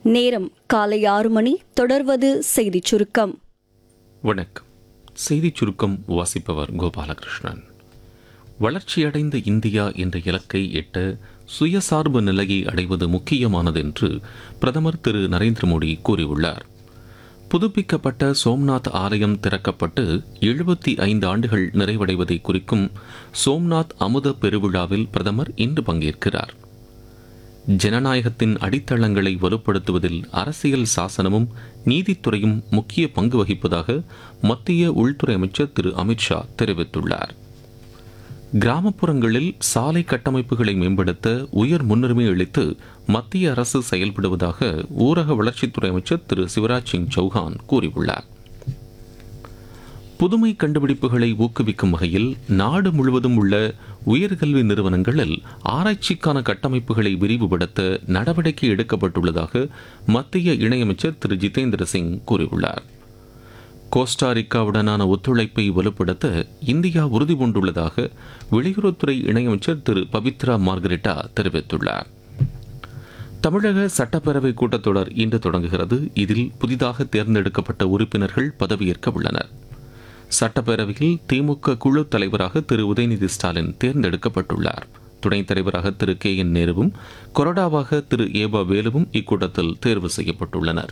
நேரம் காலை ஆறு மணி தொடர்வது செய்திச் சுருக்கம் வணக்கம் செய்திச் சுருக்கம் வாசிப்பவர் கோபாலகிருஷ்ணன் வளர்ச்சியடைந்த இந்தியா என்ற இலக்கை எட்ட சுயசார்பு நிலையை அடைவது முக்கியமானது என்று பிரதமர் திரு நரேந்திர மோடி கூறியுள்ளார் புதுப்பிக்கப்பட்ட சோம்நாத் ஆலயம் திறக்கப்பட்டு எழுபத்தி ஐந்து ஆண்டுகள் நிறைவடைவதை குறிக்கும் சோம்நாத் அமுத பெருவிழாவில் பிரதமர் இன்று பங்கேற்கிறார் ஜனநாயகத்தின் அடித்தளங்களை வலுப்படுத்துவதில் அரசியல் சாசனமும் நீதித்துறையும் முக்கிய பங்கு வகிப்பதாக மத்திய உள்துறை அமைச்சர் திரு அமித்ஷா தெரிவித்துள்ளார் கிராமப்புறங்களில் சாலை கட்டமைப்புகளை மேம்படுத்த உயர் முன்னுரிமை அளித்து மத்திய அரசு செயல்படுவதாக ஊரக வளர்ச்சித்துறை அமைச்சர் திரு சிவராஜ் சிங் சௌஹான் கூறியுள்ளார் புதுமை கண்டுபிடிப்புகளை ஊக்குவிக்கும் வகையில் நாடு முழுவதும் உள்ள உயர்கல்வி நிறுவனங்களில் ஆராய்ச்சிக்கான கட்டமைப்புகளை விரிவுபடுத்த நடவடிக்கை எடுக்கப்பட்டுள்ளதாக மத்திய இணையமைச்சர் திரு ஜிதேந்திர சிங் கூறியுள்ளார் கோஸ்டாரிக்காவுடனான ஒத்துழைப்பை வலுப்படுத்த இந்தியா உறுதி பூண்டுள்ளதாக வெளியுறவுத்துறை இணையமைச்சர் திரு பவித்ரா மார்கரெட்டா தெரிவித்துள்ளார் தமிழக சட்டப்பேரவை கூட்டத்தொடர் இன்று தொடங்குகிறது இதில் புதிதாக தேர்ந்தெடுக்கப்பட்ட உறுப்பினர்கள் பதவியேற்க உள்ளனர் சட்டப்பேரவையில் திமுக குழு தலைவராக திரு உதயநிதி ஸ்டாலின் தேர்ந்தெடுக்கப்பட்டுள்ளார் துணைத் தலைவராக திரு கே என் நேருவும் கொறடாவாக திரு ஏபா வேலுவும் இக்கூட்டத்தில் தேர்வு செய்யப்பட்டுள்ளனர்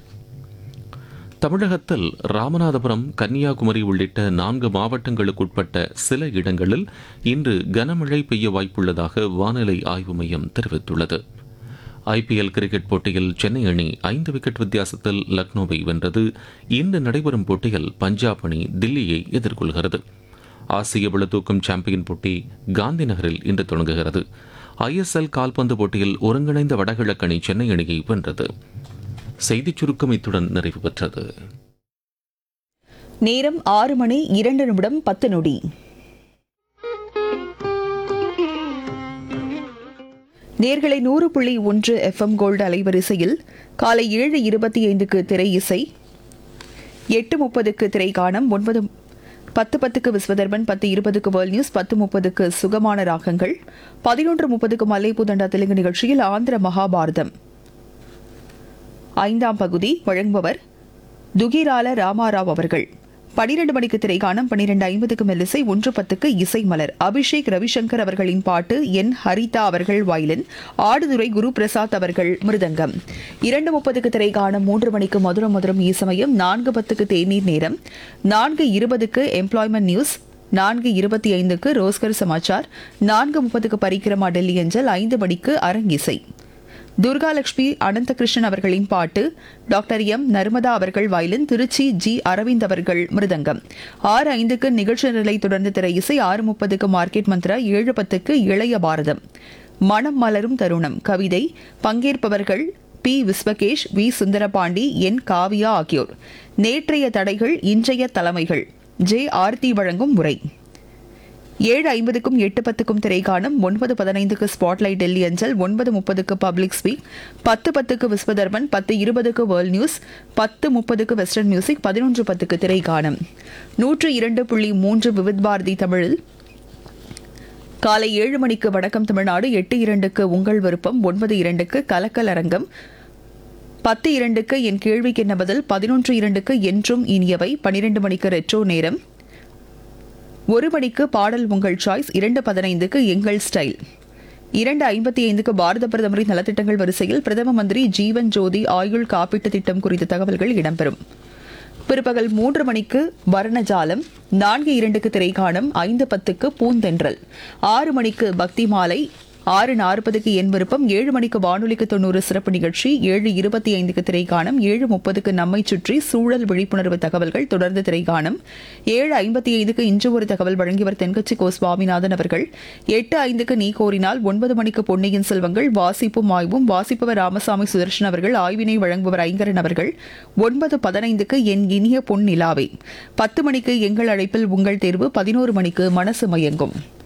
தமிழகத்தில் ராமநாதபுரம் கன்னியாகுமரி உள்ளிட்ட நான்கு மாவட்டங்களுக்குட்பட்ட சில இடங்களில் இன்று கனமழை பெய்ய வாய்ப்புள்ளதாக வானிலை ஆய்வு மையம் தெரிவித்துள்ளது ஐபிஎல் கிரிக்கெட் போட்டியில் சென்னை அணி ஐந்து விக்கெட் வித்தியாசத்தில் லக்னோவை வென்றது இன்று நடைபெறும் போட்டியில் பஞ்சாப் அணி தில்லியை எதிர்கொள்கிறது ஆசிய பளுதூக்கும் சாம்பியன் போட்டி காந்தி நகரில் இன்று தொடங்குகிறது ஐஎஸ்எல் கால்பந்து போட்டியில் ஒருங்கிணைந்த வடகிழக்கு அணி சென்னை அணியை வென்றது செய்திச் சுருக்கம் இத்துடன் நிறைவு பெற்றது நேரம் ஆறு மணி இரண்டு நிமிடம் பத்து நொடி நேர்களை நூறு புள்ளி ஒன்று எஃப்எம் கோல்டு அலைவரிசையில் காலை ஏழு இருபத்தி ஐந்துக்கு திரை இசை எட்டு முப்பதுக்கு திரை காணம் ஒன்பது பத்து பத்துக்கு விஸ்வதர்பன் பத்து இருபதுக்கு வேர்ல்ட் நியூஸ் பத்து முப்பதுக்கு சுகமான ராகங்கள் பதினொன்று முப்பதுக்கு மல்லைபுதண்டா தெலுங்கு நிகழ்ச்சியில் ஆந்திர மகாபாரதம் ஐந்தாம் பகுதி வழங்குபவர் துகிரால ராமாராவ் அவர்கள் பனிரெண்டு மணிக்கு திரைக்காணம் பனிரெண்டு ஐம்பதுக்கு மெல்லிசை ஒன்று பத்துக்கு இசை மலர் அபிஷேக் ரவிசங்கர் அவர்களின் பாட்டு என் ஹரிதா அவர்கள் வயலின் ஆடுதுறை குரு பிரசாத் அவர்கள் மிருதங்கம் இரண்டு முப்பதுக்கு திரைக்காணம் மூன்று மணிக்கு மதுரம் மதுரம் ஈசமயம் நான்கு பத்துக்கு தேநீர் நேரம் நான்கு இருபதுக்கு எம்ப்ளாய்மெண்ட் நியூஸ் நான்கு இருபத்தி ஐந்துக்கு ரோஸ்கர் சமாச்சார் நான்கு முப்பதுக்கு பரிக்கிரமா டெல்லி அஞ்சல் ஐந்து மணிக்கு அரங்கிசை துர்காலட்சுமி அனந்தகிருஷ்ணன் அவர்களின் பாட்டு டாக்டர் எம் நர்மதா அவர்கள் வயலின் திருச்சி ஜி அரவிந்த் அவர்கள் மிருதங்கம் ஆறு ஐந்துக்கு நிகழ்ச்சி நிலை தொடர்ந்து திரை இசை ஆறு முப்பதுக்கு மார்க்கெட் மந்த்ரா ஏழு பத்துக்கு இளைய பாரதம் மனம் மலரும் தருணம் கவிதை பங்கேற்பவர்கள் P Viswakesh V Sundarapandi N Kavya ஆகியோர் நேற்றைய தடைகள் இன்றைய தலைமைகள் ஜே ஆர்த்தி வழங்கும் உரை ஏழு ஐம்பதுக்கும் எட்டு பத்துக்கும் திரைக்காணும் ஒன்பது பதினைந்துக்கு ஸ்பாட்லைட் டெல்லி அஞ்சல் ஒன்பது முப்பதுக்கு பப்ளிக் ஸ்பீக் பத்து பத்துக்கு விஸ்வதர்மன் பத்து இருபதுக்கு வேர்ல்ட் நியூஸ் பத்து முப்பதுக்கு வெஸ்டர்ன் மியூசிக் பதினொன்று பத்துக்கு திரைக்காணும் நூற்று இரண்டு புள்ளி மூன்று விவித் பாரதி தமிழில் காலை ஏழு மணிக்கு வணக்கம் தமிழ்நாடு எட்டு இரண்டுக்கு உங்கள் விருப்பம் ஒன்பது இரண்டுக்கு கலக்கல் அரங்கம் பத்து இரண்டுக்கு என் கேள்விக்கு என்ன பதில் பதினொன்று இரண்டுக்கு என்றும் இனியவை பனிரெண்டு மணிக்கு ரெட்ரோ நேரம் ஒரு மணிக்கு பாடல் உங்கள் சாய்ஸ் இரண்டு பதினைந்துக்கு எங்கள் ஸ்டைல் இரண்டு ஐம்பத்தி ஐந்துக்கு பாரத பிரதமரின் நலத்திட்டங்கள் வரிசையில் பிரதம மந்திரி ஜீவன் ஜோதி ஆயுள் காப்பீட்டு திட்டம் குறித்த தகவல்கள் இடம்பெறும் பிற்பகல் மூன்று மணிக்கு வர்ணஜாலம் நான்கு இரண்டுக்கு திரைக்காணம் ஐந்து பத்துக்கு பூந்தென்றல் ஆறு மணிக்கு பக்தி மாலை ஆறு நாற்பதுக்கு என் விருப்பம் ஏழு மணிக்கு வானொலிக்கு தொண்ணூறு சிறப்பு நிகழ்ச்சி ஏழு இருபத்தி ஐந்துக்கு திரைக்காணம் ஏழு முப்பதுக்கு நம்மை சுற்றி சூழல் விழிப்புணர்வு தகவல்கள் தொடர்ந்து திரைக்காணம் ஏழு ஐம்பத்தி ஐந்துக்கு இன்று ஒரு தகவல் வழங்கியவர் தென்கட்சி கோ சுவாமிநாதன் அவர்கள் எட்டு ஐந்துக்கு நீ கோரினால் ஒன்பது மணிக்கு பொன்னியின் செல்வங்கள் வாசிப்பும் ஆய்வும் வாசிப்பவர் ராமசாமி சுதர்ஷன் அவர்கள் ஆய்வினை வழங்குபவர் ஐங்கரன் அவர்கள் ஒன்பது பதினைந்துக்கு என் இனிய பொன் நிலாவே பத்து மணிக்கு எங்கள் அழைப்பில் உங்கள் தேர்வு பதினோரு மணிக்கு மனசு மயங்கும்